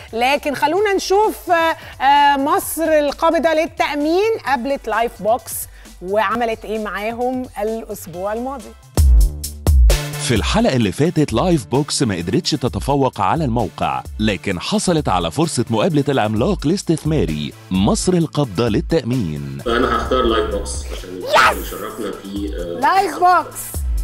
لكن خلونا نشوف آه، آه، مصر القابضه للتامين قابلت لايف بوكس وعملت ايه معاهم الاسبوع الماضي في الحلقة اللي فاتت لايف بوكس ما قدرتش تتفوق على الموقع لكن حصلت على فرصة مقابلة العملاق الاستثماري مصر القبضة للتأمين فانا هختار لايف بوكس عشان يشرفنا في آه، لايف بوكس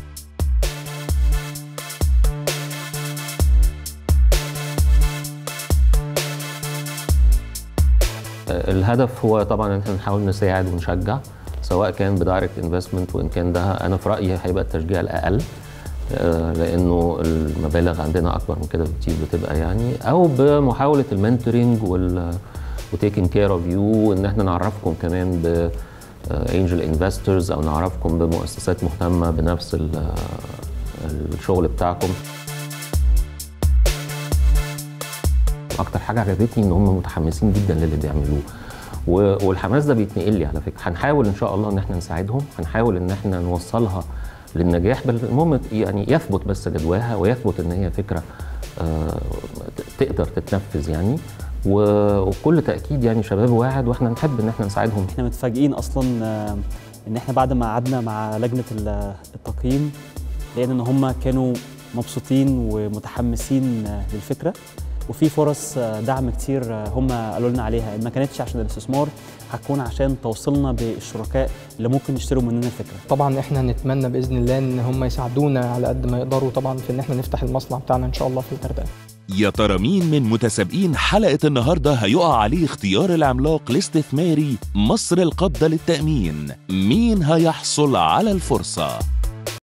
الهدف هو طبعا ان احنا نحاول نساعد ونشجع سواء كان بدايركت انفستمنت وان كان ده انا في رايي هيبقى التشجيع الاقل آه، لانه المبالغ عندنا اكبر من كده بكتير بتبقى يعني او بمحاوله المنتورنج وال وتيكن كير اوف يو ان احنا نعرفكم كمان ب انجل انفسترز او نعرفكم بمؤسسات مهتمه بنفس ال- الشغل بتاعكم اكتر حاجه عجبتني ان هم متحمسين جدا للي بيعملوه و- والحماس ده بيتنقل لي على فكره هنحاول ان شاء الله ان احنا نساعدهم هنحاول ان احنا نوصلها للنجاح بل المهم يعني يثبت بس جدواها ويثبت ان هي فكره آه، ت- تقدر تتنفذ يعني و- وبكل تاكيد يعني شباب واعد واحنا نحب ان احنا نساعدهم احنا متفاجئين اصلا آه، ان احنا بعد ما قعدنا مع لجنه ال- التقييم لقينا ان هم كانوا مبسوطين ومتحمسين آه، للفكره وفي فرص آه، دعم كتير آه، هم قالوا لنا عليها ما كانتش عشان الاستثمار هتكون عشان توصلنا بالشركاء اللي ممكن يشتروا مننا الفكره طبعا احنا نتمنى باذن الله ان هم يساعدونا على قد ما يقدروا طبعا في ان احنا نفتح المصنع بتاعنا ان شاء الله في الغردقه يا ترى مين من متسابقين حلقة النهاردة هيقع عليه اختيار العملاق الاستثماري مصر القبضة للتأمين مين هيحصل على الفرصة